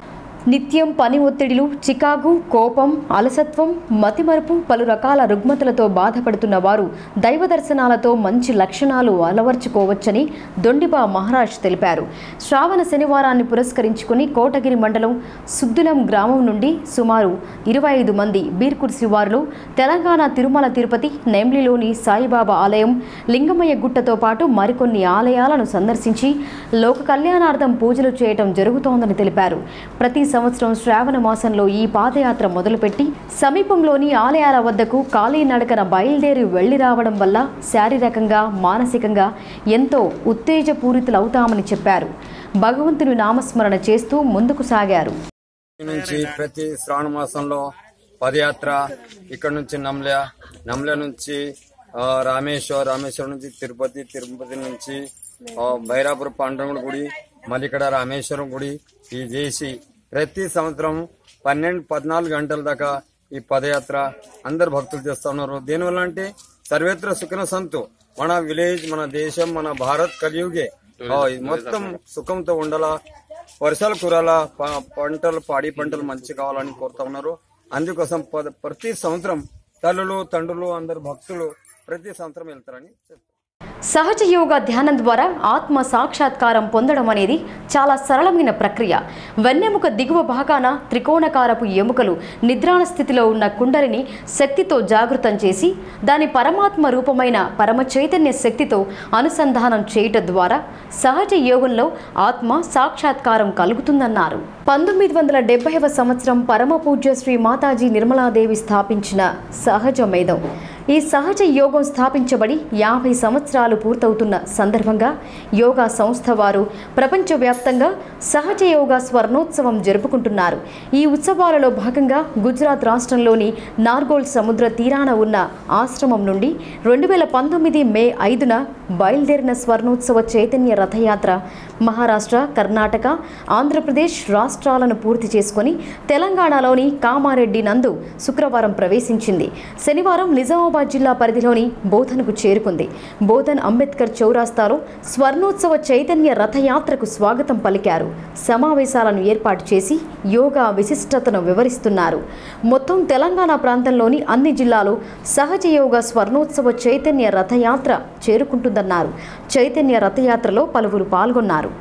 నిత్యం పని ఒత్తిడిలు చికాకు కోపం అలసత్వం మతిమరుపు పలు రకాల రుగ్మతలతో బాధపడుతున్న వారు దైవ దర్శనాలతో మంచి లక్షణాలు అలవర్చుకోవచ్చని దొండిబా మహారాజ్ తెలిపారు శ్రావణ శనివారాన్ని పురస్కరించుకుని కోటగిరి మండలం సుద్దులం గ్రామం నుండి సుమారు ఇరవై ఐదు మంది బీర్కుర్ శివారులో తెలంగాణ తిరుమల తిరుపతి నేమ్లిలోని సాయిబాబా ఆలయం లింగమయ్య గుట్టతో పాటు మరికొన్ని ఆలయాలను సందర్శించి లోక కళ్యాణార్థం పూజలు చేయటం జరుగుతోందని తెలిపారు ప్రతి సంవత్సరం శ్రావణ మాసంలో ఈ పాదయాత్ర మొదలుపెట్టి సమీపంలోని ఆలయాల వద్దకు కాలినడకన బయలుదేరి వెళ్లి రావడం వల్ల శారీరకంగా మానసికంగా ఎంతో ఉత్తేజపూరితులవుతామని చెప్పారు భగవంతుని నామస్మరణ చేస్తూ ముందుకు సాగారు నుంచి ప్రతి శ్రావణ మాసంలో పదయాత్ర ఇక్కడ నుంచి నమ్ల నమ్ల నుంచి ఆ, రామేశ్వర్ రామేశ్వరం నుంచి తిరుపతి తిరుపతి నుంచి ఆ, బైరాపురం పాండురంగుడి గుడి మళ్ళీ ఇక్కడ రామేశ్వరం గుడి ఇది చేసి ప్రతి సంవత్సరం పన్నెండు పద్నాలుగు గంటల దాకా ఈ పదయాత్ర అందరు భక్తులు చేస్తా ఉన్నారు దేనివల్ల అంటే సర్వేత్ర సుఖన సంతు మన విలేజ్ మన దేశం మన భారత్ కలియుగే ఆ, ఇది మొత్తం సుఖంతో ఉండాలా వర్షాలు కురాలా ప- పంటలు పాడి పంటలు మంచి కావాలని కోరుతా ఉన్నారు అందుకోసం పద- ప్రతి సంవత్సరం తల్లులు తండ్రులు అందరు భక్తులు ప్రతి సంవత్సరం వెళ్తారని చెప్తారు సహజ యోగా ధ్యానం ద్వారా ఆత్మ సాక్షాత్కారం పొందడం అనేది చాలా సరళమైన ప్రక్రియ వెన్నెముక దిగువ భాగాన త్రికోణకారపు ఎముకలు నిద్రాణ స్థితిలో ఉన్న కుండలిని శక్తితో జాగృతం చేసి దాని పరమాత్మ రూపమైన పరమ చైతన్య శక్తితో అనుసంధానం చేయటం ద్వారా సహజ యోగంలో ఆత్మ సాక్షాత్కారం కలుగుతుందన్నారు పంతొమ్మిది వందల డెబ్బైవ సంవత్సరం పరమ పూజ్య శ్రీ మాతాజీ నిర్మలాదేవి స్థాపించిన సహజ మేధం ఈ సహజ యోగం స్థాపించబడి యాభై సంవత్సరాలు పూర్తవుతున్న సందర్భంగా యోగా సంస్థ వారు ప్రపంచవ్యాప్తంగా సహజ యోగా స్వర్ణోత్సవం జరుపుకుంటున్నారు ఈ ఉత్సవాలలో భాగంగా గుజరాత్ రాష్ట్రంలోని నార్గోల్ సముద్ర తీరాన ఉన్న ఆశ్రమం నుండి రెండు వేల పంతొమ్మిది మే ఐదున బయలుదేరిన స్వర్ణోత్సవ చైతన్య రథయాత్ర మహారాష్ట్ర కర్ణాటక ఆంధ్రప్రదేశ్ రాష్ట్రాలను పూర్తి చేసుకొని తెలంగాణలోని కామారెడ్డి నందు శుక్రవారం ప్రవేశించింది శనివారం నిజామాబాద్ జిల్లా పరిధిలోని బోధన్కు చేరుకుంది బోధన్ అంబేద్కర్ చౌరాస్తాలో స్వర్ణోత్సవ చైతన్య రథయాత్రకు స్వాగతం పలికారు సమావేశాలను ఏర్పాటు చేసి యోగా విశిష్టతను వివరిస్తున్నారు మొత్తం తెలంగాణ ప్రాంతంలోని అన్ని జిల్లాలు సహజ యోగా స్వర్ణోత్సవ చైతన్య రథయాత్ర చేరుకుంటుందన్నారు చైతన్య రథయాత్రలో పలువురు పాల్గొన్నారు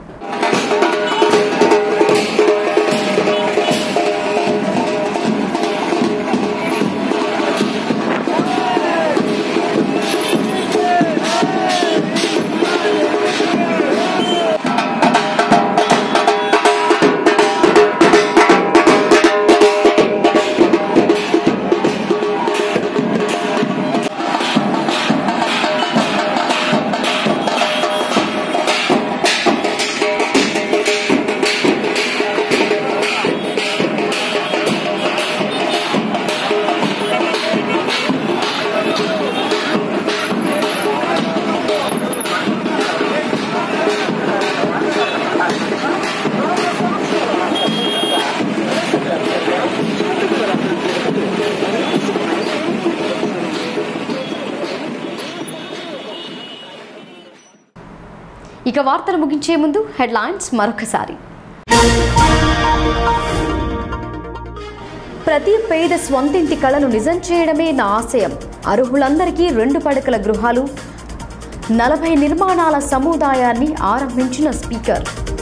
ఇక వార్తలు ముగించే ముందు హెడ్లైన్స్ మరొకసారి ప్రతి పేద స్వంతింటి కళను నిజం చేయడమే నా ఆశయం అర్హులందరికీ రెండు పడకల గృహాలు నలభై నిర్మాణాల సముదాయాన్ని ఆరంభించిన స్పీకర్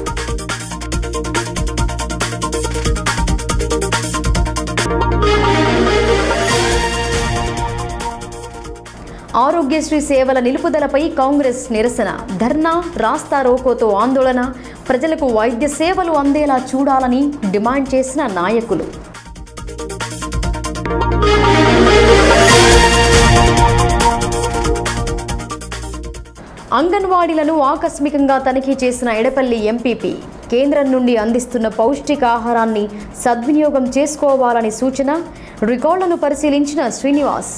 ఆరోగ్యశ్రీ సేవల నిలుపుదలపై కాంగ్రెస్ నిరసన ధర్నా రాస్తా రోకోతో ఆందోళన ప్రజలకు వైద్య సేవలు అందేలా చూడాలని డిమాండ్ చేసిన నాయకులు అంగన్వాడీలను ఆకస్మికంగా తనిఖీ చేసిన ఎడపల్లి ఎంపీపీ కేంద్రం నుండి అందిస్తున్న పౌష్టికాహారాన్ని సద్వినియోగం చేసుకోవాలని సూచన రికార్డులను పరిశీలించిన శ్రీనివాస్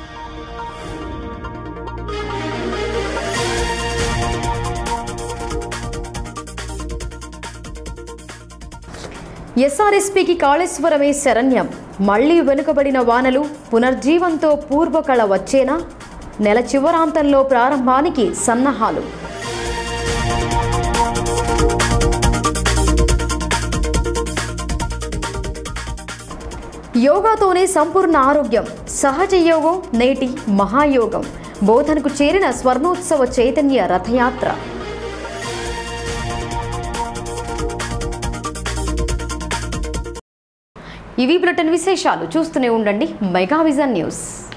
ఎస్ఆర్ఎస్పీకి కాళేశ్వరమే శరణ్యం మళ్లీ వెనుకబడిన వానలు పునర్జీవంతో పూర్వకళ వచ్చేనా నెల చివరాంతంలో ప్రారంభానికి సన్నాహాలు యోగాతోనే సంపూర్ణ ఆరోగ్యం సహజ యోగం నేటి మహాయోగం బోధనకు చేరిన స్వర్ణోత్సవ చైతన్య రథయాత్ర ఇవి బ్రిటన్ విశేషాలు చూస్తూనే ఉండండి మెగా విజన్ న్యూస్